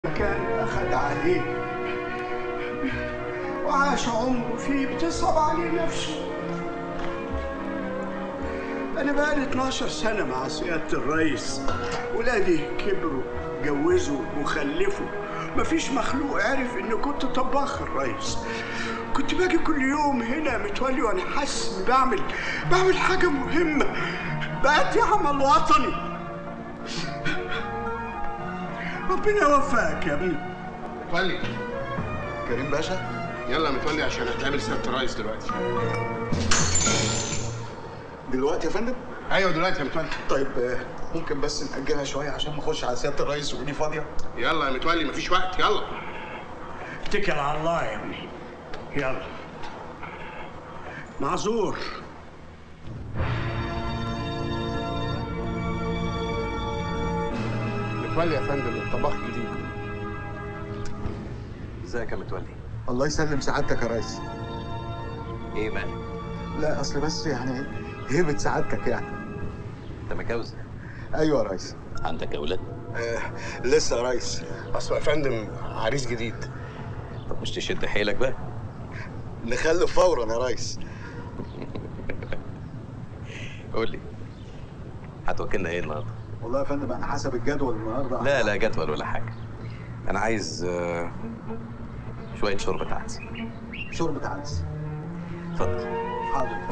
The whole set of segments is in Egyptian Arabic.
كان أخذ عليه وعاش عمره فيه بتصعب عليه نفسه أنا بقالي 12 سنة مع سيادة الرئيس ولادي كبروا جوزوا وخلفوا مفيش مخلوق عرف إني كنت طباخ الرئيس كنت باجي كل يوم هنا متولي وأنا حاسس إني بعمل بعمل حاجة مهمة بأدي عمل وطني ربنا يوفقك يا ابني متولي كريم باشا يلا يا متولي عشان هتقابل سياده الرئيس دلوقتي دلوقتي يا فندم ايوه دلوقتي يا متولي طيب آه، ممكن بس نأجلها شوية عشان ما اخش على سيادة الرئيس ودي فاضية يلا يا متولي مفيش وقت يلا اتكل على الله يا ابني يلا معذور متولي يا فندم الطباخ جديد ازيك يا متولي الله يسلم سعادتك يا ريس ايه مالك لا اصل بس يعني هيبة سعادتك يعني انت متجوز ايوه يا ريس عندك اولاد آه لسه يا ريس اصل يا فندم عريس جديد طب مش تشد حيلك بقى نخلف فورا يا ريس قول لي هتوكلنا ايه النهارده والله يا فندم انا حسب الجدول النهارده لا لا جدول ولا حاجه انا عايز آه، شويه شوربه عدس شوربة عدس اتفضل حاضر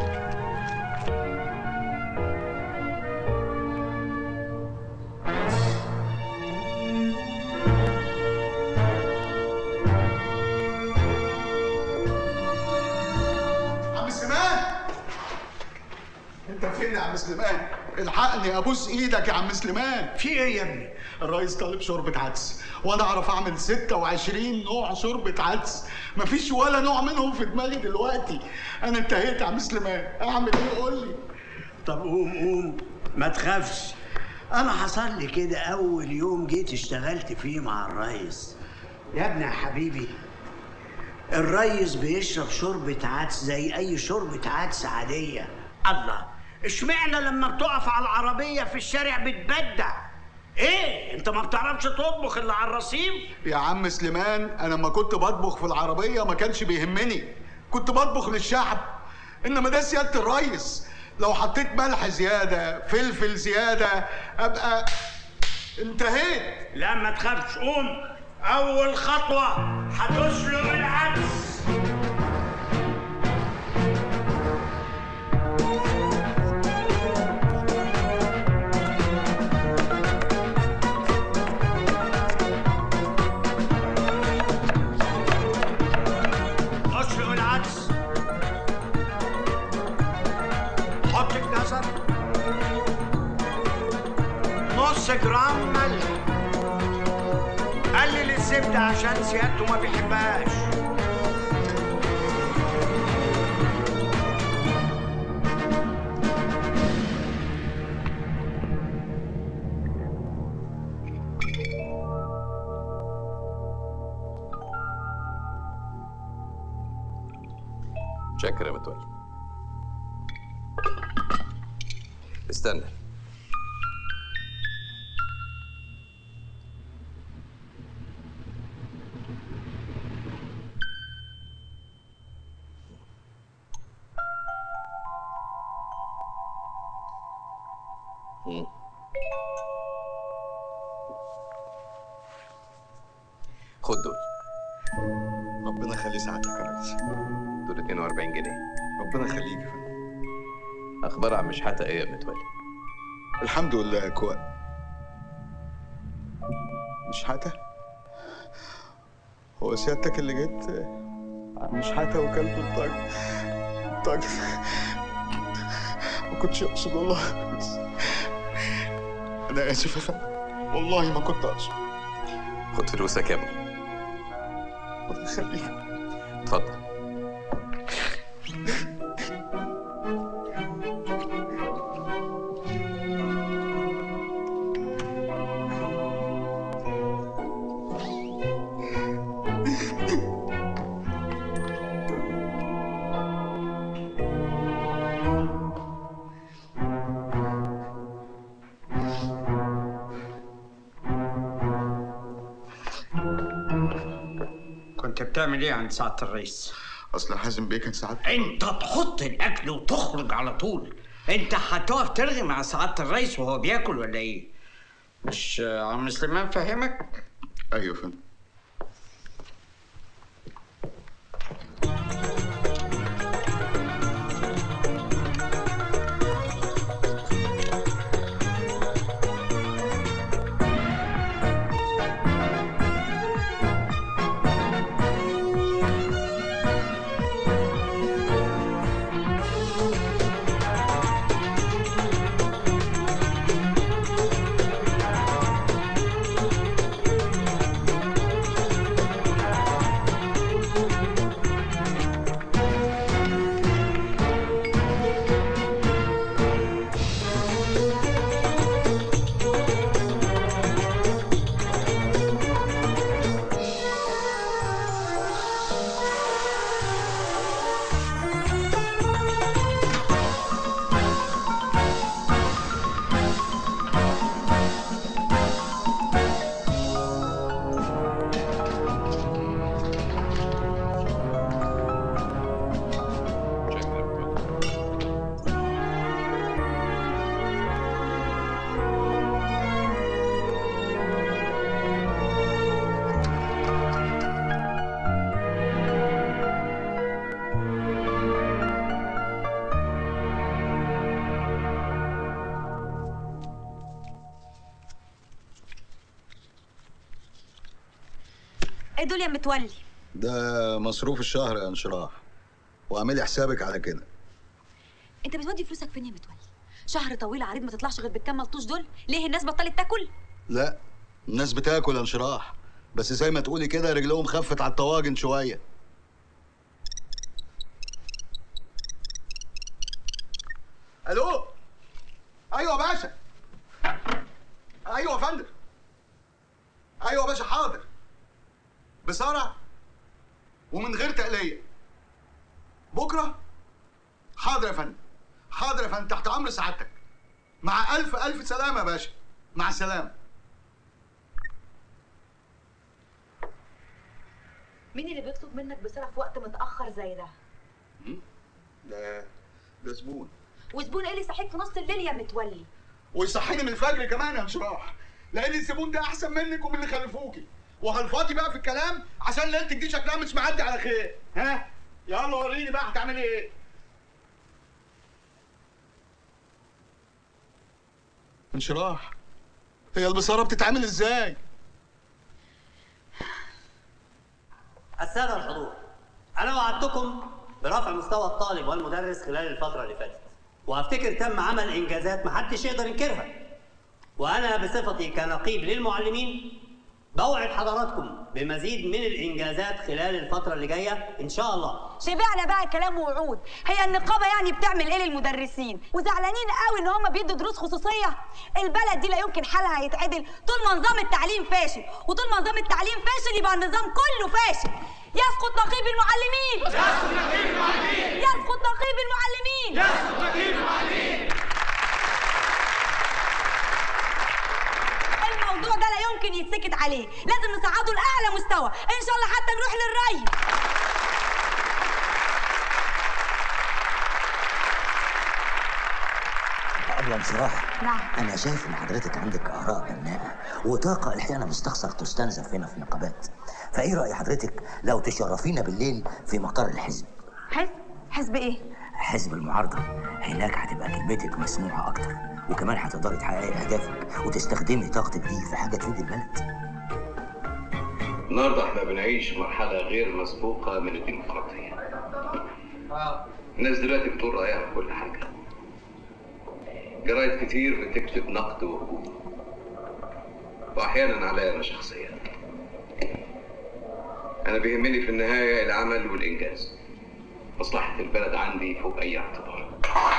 عم سليمان انت فين يا عم سليمان الحقني ابوس ايدك يا عم سليمان في ايه يا ابني؟ الرئيس طالب شوربة عدس وانا اعرف اعمل 26 نوع شوربة عدس مفيش ولا نوع منهم في دماغي دلوقتي انا انتهيت يا عم سليمان اعمل ايه قول لي طب قوم قوم ما تخافش انا حصل لي كده اول يوم جيت اشتغلت فيه مع الريس يا ابني يا حبيبي الريس بيشرب شوربة عدس زي اي شوربة عدس عادية الله اشمعنى لما بتقف على العربية في الشارع بتبدع ايه انت ما بتعرفش تطبخ الا على الرصيف يا عم سليمان انا لما كنت بطبخ في العربية ما كانش بيهمني كنت بطبخ للشعب انما ده سيادة الريس لو حطيت ملح زيادة فلفل زيادة ابقى انتهيت لا ما تخافش قوم اول خطوة هتسلق العدس اسلق العدس حط الجزر نص جرام ملح قلل الزبدة عشان سيادته ما بيحبهاش شكرا يا متولي استنى مم. خد دول ربنا يخلي سعادتك يا ريس دول 42 جنيه ربنا يخليك يا فندم اخبار عم شحاته ايه يا متولي الحمد لله كويس مش حاجة هو سيادتك اللي جيت مش حاجة وكلت الطاج الطاج ما كنتش اقصد والله انا اسف يا فندم والله ما كنت اقصد خد فلوسك يا ابني ربنا يخليك اتفضل كنت بتعمل ايه عند سعاده الرئيس اصل حازم بيه كان ساعات انت تحط الاكل وتخرج على طول انت هتقف ترغي مع سعاده الرئيس وهو بياكل ولا ايه مش آه، عم سليمان فهمك ايوه يا فندم ايه دول يا متولي ده مصروف الشهر يا انشراح واعملي حسابك على كده انت بتودي فلوسك فين يا متولي شهر طويل عريض ما تطلعش غير بالكام ملطوش دول ليه الناس بطلت تاكل لا الناس بتاكل يا انشراح بس زي ما تقولي كده رجلهم خفت على الطواجن شويه الو ايوه يا باشا ايوه يا فندم ايوه يا باشا حاضر بسرعه ومن غير تقليه بكره حاضر يا فندم حاضر يا فندم تحت امر سعادتك مع الف الف سلامه يا باشا مع السلامه مين اللي بيطلب منك بسرعه في وقت متاخر زي ده ده ده زبون وزبون ايه اللي يصحيك في نص الليل يا متولي ويصحيني من الفجر كمان يا انشراح لان الزبون ده احسن منك ومن اللي خلفوكي وهلفاطي بقى في الكلام عشان ليلتك دي شكلها مش معدي على خير ها يلا وريني بقى هتعملي ايه انشراح هي البصاره بتتعمل ازاي السادة الحضور أنا وعدتكم برفع مستوى الطالب والمدرس خلال الفترة اللي فاتت وأفتكر تم عمل إنجازات محدش يقدر ينكرها وأنا بصفتي كنقيب للمعلمين بوعد حضراتكم بمزيد من الإنجازات خلال الفترة اللي جاية إن شاء الله شبعنا بقى كلام ووعود هي النقابه يعني بتعمل ايه للمدرسين وزعلانين قوي ان هم بيدوا دروس خصوصيه البلد دي لا يمكن حالها هيتعدل طول ما نظام التعليم فاشل وطول ما نظام التعليم فاشل يبقى النظام كله فاشل يسقط نقيب المعلمين يسقط نقيب المعلمين يسقط نقيب المعلمين الموضوع ده لا يمكن يتسكت عليه لازم نصعده لاعلى مستوى ان شاء الله حتى نروح للري أبلة بصراحة نعم. أنا شايف إن حضرتك عندك آراء بناءة وطاقة أحيانا مستخسر تستنزف هنا في نقابات فإيه رأي حضرتك لو تشرفينا بالليل في مقر الحزب حزب حزب ايه حزب المعارضة هناك هتبقى كلمتك مسموعة أكتر وكمان هتقدري تحققي أهدافك وتستخدمي طاقتك دي في حاجة تفيد البلد النهارده احنا بنعيش مرحلة غير مسبوقة من الديمقراطية. الناس دلوقتي بتقول رأيها في كل حاجة. جرايد كتير بتكتب نقد وهجوم. وأحيانا عليا أنا شخصيا. أنا بيهمني في النهاية العمل والإنجاز. مصلحة البلد عندي فوق أي اعتبار.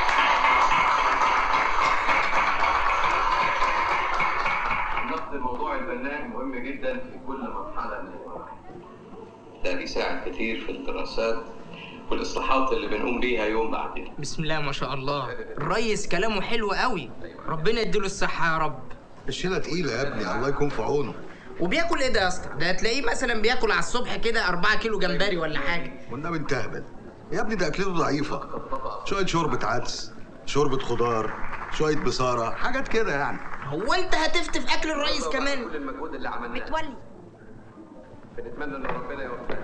النقد الموضوع البناء مهم جدا في كل مرحلة من المراحل. ده بيساعد كتير في الدراسات والإصلاحات اللي بنقوم بيها يوم بعد يوم. بسم الله ما شاء الله الريس كلامه حلو قوي ربنا يديله الصحة يا رب الشيله تقيله يا ابني الله يكون في عونه وبياكل ايه ده يا اسطى ده هتلاقيه مثلا بياكل على الصبح كده 4 كيلو جمبري ولا حاجه والنبي انت اهبل يا ابني ده اكلته ضعيفه شويه شوربه عدس شوربه خضار شويه بصاره حاجات كده يعني هو انت هتفتف اكل الريس كل كمان المجهود اللي عملناه متولي بنتمنى ان ربنا يوفقك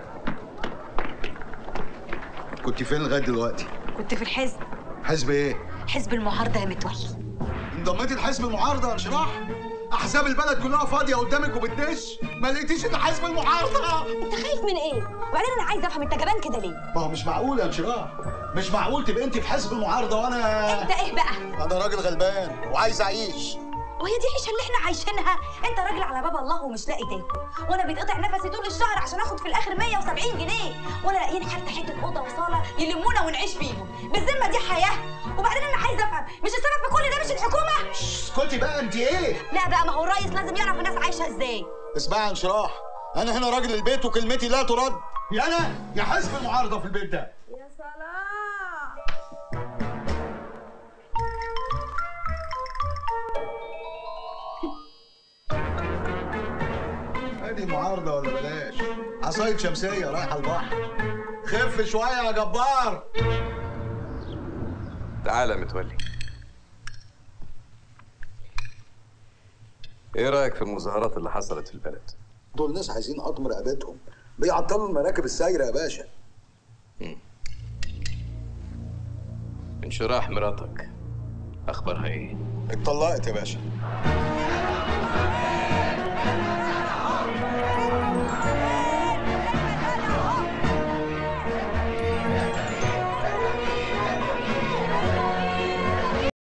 كنت فين لغايه دلوقتي كنت في الحزب حزب ايه حزب المعارضه يا متولي انضميتي لحزب المعارضه يا انشراح احزاب البلد كلها فاضيه قدامك وبتدش ما لقيتيش الا حزب المعارضه انت خايف من ايه وبعدين انا عايزه افهم انت جبان كده ليه ما هو مش معقول يا انشراح مش معقول تبقى انت في حزب المعارضه وانا انت ايه بقى انا راجل غلبان وعايز اعيش وهي دي العيشه اللي احنا عايشينها انت راجل على باب الله ومش لاقي تاكل وانا بيتقطع نفسي طول الشهر عشان اخد في الاخر 170 جنيه ولا لاقيين حتى حته اوضه وصاله يلمونا ونعيش فيهم بالذمه دي حياه وبعدين انا عايزه افهم مش السبب في كل ده مش الحكومه اسكتي بقى انت ايه لا بقى ما هو الريس لازم يعرف الناس عايشه ازاي اسمعي يا انشراح انا هنا راجل البيت وكلمتي لا ترد يا انا يا حزب المعارضه في البيت ده يا سلام ادي معارضه ولا بلاش عصايه شمسيه رايحه البحر خف شويه يا جبار تعالى يا متولي ايه رايك في المظاهرات اللي حصلت في البلد دول ناس عايزين قطم رقبتهم بيعطلوا المراكب السايره يا باشا انشراح مراتك اخبارها ايه اتطلقت يا باشا